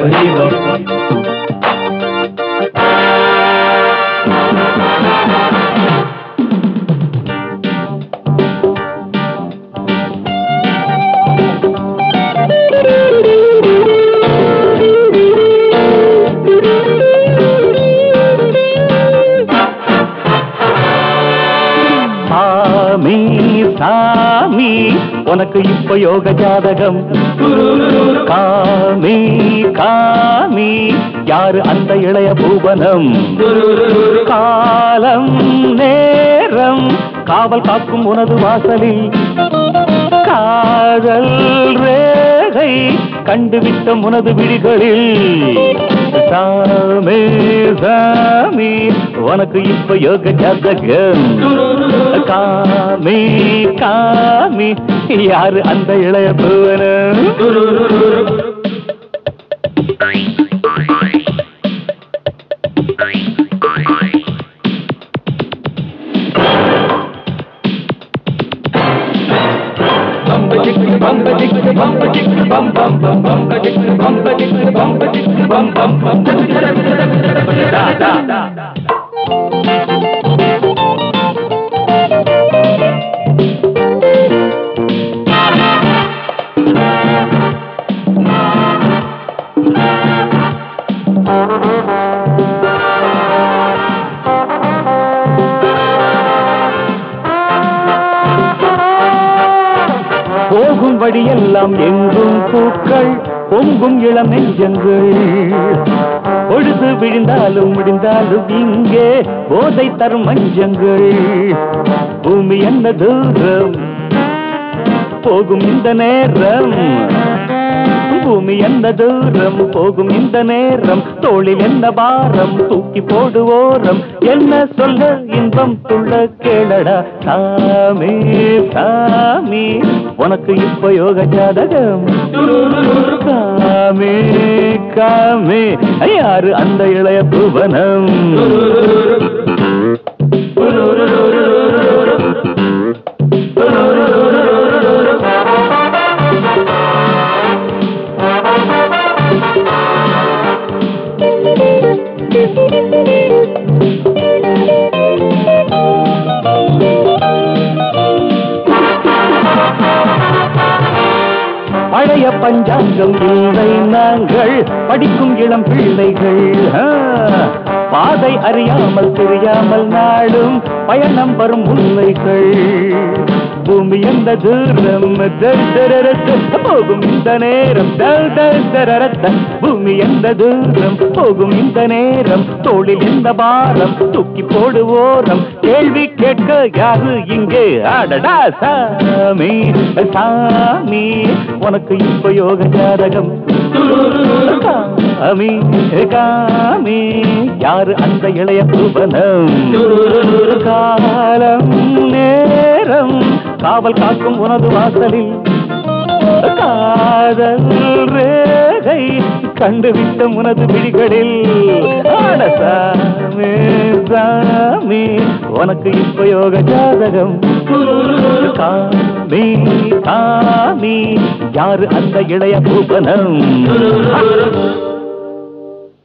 தெய்வம் சாமி சாமி உனக்கு இப்ப யோக ஜாதகம் காமி காமி யாரு அந்த இளைய பூவனம் காலம் நேரம் காவல் காக்கும் உனது வாசலில் காதல் ரேகை கண்டுவிட்ட உனது விழிகளில் சாமி சாமி உனக்கு இப்ப யோக ஜாதகம் காமி காமி யாரு அந்த இளைய பூவனம் போகும் வழியெல்லாம் எங்கும் பூக்கள் பொங்கும் இளம் நெஞ்சங்கள் பொழுது விழுந்தாலும் விழுந்தாலும் இங்கே போதை தரும் மஞ்சங்கள் பூமி என்ன தூரம் போகும் இந்த நேரம் பூமி என்ன தூரம் போகும் இந்த நேரம் தோளில் என்ன பாரம் தூக்கி போடுவோரம் என்ன சொல்ல இன்பம் துள்ள கேளடா சாமி சாமி உனக்கு இப்ப யோக ஜாதகம் காமே காமே யாரு அந்த இளைய புவனம் பழைய பஞ்சாங்கம் இல்லை நாங்கள் படிக்கும் இளம் பிள்ளைகள் ஆ, பாதை அறியாமல் தெரியாமல் நாடும் பயணம் வரும் உண்மைகள் பூமி எந்த தூரம் தர் தரரத்த போகும் இந்த நேரம் தர் தர் தரரத்த பூமி எந்த தூரம் போகும் இந்த நேரம் தோளில் எந்த பாரம் தூக்கி போடுவோரம் கேள்வி கேட்க யாரு இங்கே ஆடடா சாமி சாமி உனக்கு இப்ப யோக ஜாதகம் காமி காமி யாரு அந்த இளைய புவனம் காலம் நேரம் காவல் காக்கும் உனது வாசலில் காதல் ரேகை கண்டுவிட்ட உனது விழிகளில் ஆட சாமி சாமி உனக்கு இப்ப யோக ஜாதகம் காமி காமி யாரு அந்த இளைய பூபனம்